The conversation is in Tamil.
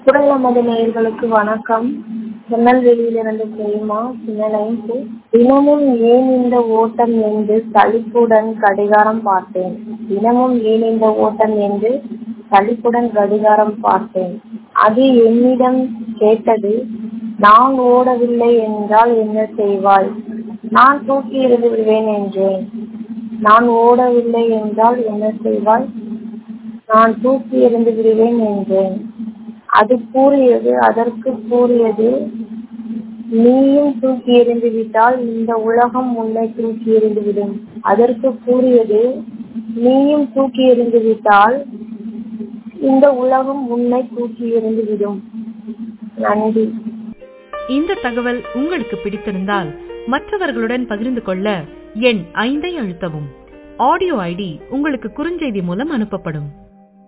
குரல் நமது நேயர்களுக்கு வணக்கம் திருநெல்வேலியிலிருந்து பிரேமா சின்னலைந்து தினமும் ஏன் இந்த ஓட்டம் என்று சலிப்புடன் கடிகாரம் பார்த்தேன் தினமும் ஏன் இந்த ஓட்டம் என்று சலிப்புடன் கடிகாரம் பார்த்தேன் அது என்னிடம் கேட்டது நான் ஓடவில்லை என்றால் என்ன செய்வாய் நான் தூக்கி எறிந்து விடுவேன் என்றேன் நான் ஓடவில்லை என்றால் என்ன செய்வாய் நான் தூக்கி எறிந்து விடுவேன் என்றேன் அது கூறியது அதற்கு கூறியது நீயும் தூக்கி எறிந்து விட்டால் இந்த உலகம் உன்னை தூக்கி எறிந்து விடும் அதற்கு கூறியது நீயும் தூக்கி எறிந்து விட்டால் இந்த உலகம் உன்னை தூக்கி எறிந்து விடும் நன்றி இந்த தகவல் உங்களுக்கு பிடித்திருந்தால் மற்றவர்களுடன் பகிர்ந்து கொள்ள எண் ஐந்தை அழுத்தவும் ஆடியோ ஐடி உங்களுக்கு குறுஞ்செய்தி மூலம் அனுப்பப்படும்